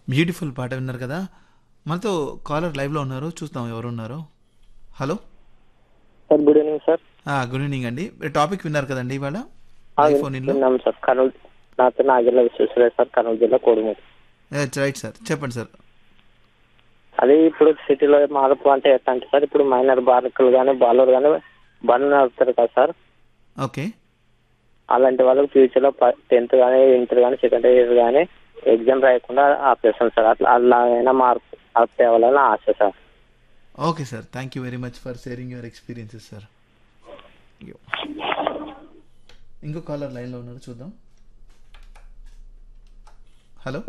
beautiful పాట విన్నారు కదా మనతో కాలర్ లైవ్లో ఉన్నారు చూస్తాం ఎవరు ఉన్నారో hello sir good evening sir good evening అండి టాపిక్ విన్నారు కదండి ఇవాళ ఆ, ఐఫోన్ ఇల్లు విన్నాం సార్ కర్నూలు నా పేరు నాగేళ్ళ విశ్వేశ్వరయ్య సార్ కర్నూలు జిల్లా కోడుమూరు రైట్ సార్ చెప్పండి సార్ అదే ఇప్పుడు సిటీలో మార్పు అంటే ఎట్లా అంటే సార్ ఇప్పుడు మైనర్ బాలకులు కానీ బాలర్ కానీ బండ్ నడుపుతారు కదా సార్ ఓకే అలాంటి వాళ్ళకి ఫ్యూచర్ లో టెన్త్ కానీ ఇంటర్ కానీ సెకండ్ ఇయర్ కానీ ఎగ్జామ్ రాయకుండా ఆపేస్తాం సార్ అట్లా అలాగైనా మార్పు మార్పు తేవాలని ఆశ sir okay sir thank you very much for sharing your experiences sir ఇంకో కాలర్ లైన్లో ఉన్నారు చూద్దాం hello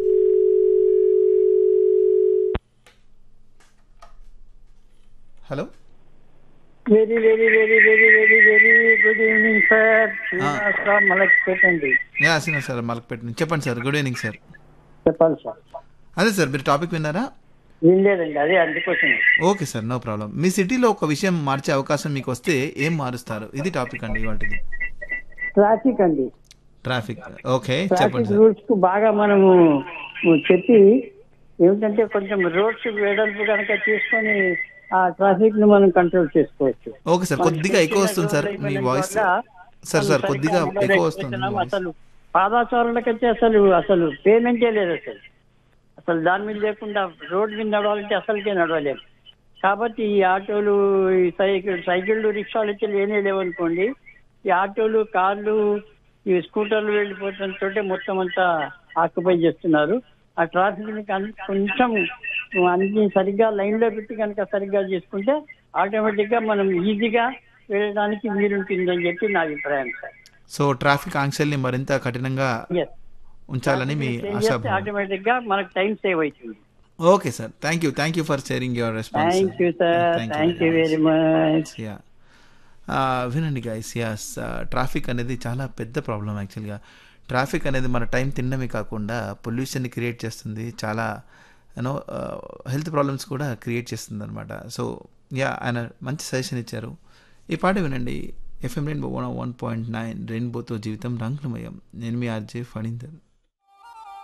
hello very very very very very very good evening sir Srinivasarao మలక్ పెట్టండి యా సినా సార్ మలక్పేట చెప్పండి సార్ గుడ్ ఈవినింగ్ సార్ చెప్పాలి సార్ అదే సార్ మీరు టాపిక్ విన్నారా ఏం లేదండి అదే అందుకోసం ఓకే సార్ నో ప్రాబ్లం మీ సిటీలో ఒక విషయం మార్చే అవకాశం మీకు వస్తే ఏం మారుస్తారు ఇది టాపిక్ అండి ఇవాటిది ట్రాఫిక్ అండి ట్రాఫిక్ ఓకే చెప్పండి ట్రాఫిక్ సార్ రూల్స్ కు బాగా మనము చెప్పి ఏమిటంటే కొంచెం రోడ్స్ వెడల్పు కనుక తీసుకొని ఆ ట్రాఫిక్ ను మనం కంట్రోల్ చేసుకోవచ్చు ఓకే సార్ కొద్దిగా ఎక్కువ వస్తుంది సార్ మీ వాయిస్ సార్ సార్ కొద్దిగా ఎక్కువ వస్తుంది మీ వాయిస్ అసలు పాదాచారులకైతే అసలు అసలు పేమెంటే లేదు అసలు అసలు దాని మీద లేకుండా రోడ్ మీద నడవాలంటే అసలుకే నడవలేము కాబట్టి ఈ ఆటోలు ఈ సైకిల్ సైకిళ్ళు రిక్షాలు అయితే లేనే లేవనుకోండి ఈ ఆటోలు కార్లు ఈ స్కూటర్లు వెళ్ళిపోతుంటే మొత్తం అంతా ఆక్యుపై చేస్తున్నారు ఆ ట్రాఫిక్ ని కన్- కొంచెం అన్ని సరిగ్గా లైన్ లో పెట్టి కనుక సరిగ్గా చేసుకుంటే ఆటోమేటిక్ గా మనం ఈజీగా వెళ్ళడానికి వీలుంటుందని చెప్పి నా అభిప్రాయం సార్ సో ట్రాఫిక్ ఆంక్షల్ని మరింత కఠినంగా ఎస్ ఉంచాలని మీ ఆశాభావం ఆటోమేటిక్ గా మనకు టైం సేవ్ అవుతుంది okay sir thank you thank you for sharing your response thank you sir thank you very much yeah వినండి గైస్ యాస్ ట్రాఫిక్ అనేది చాలా పెద్ద ప్రాబ్లం యాక్చువల్గా ట్రాఫిక్ అనేది మన టైం తినడమే కాకుండా పొల్యూషన్ని క్రియేట్ చేస్తుంది చాలా యూనో హెల్త్ ప్రాబ్లమ్స్ కూడా క్రియేట్ చేస్తుంది అనమాట సో యా ఆయన మంచి సజెషన్ ఇచ్చారు ఈ పాట వినండి FM Rainbow one one point nine రెయిన్బోతో జీవితం రంగులమయం నేను మీ ఆర్జే ఫణీందర్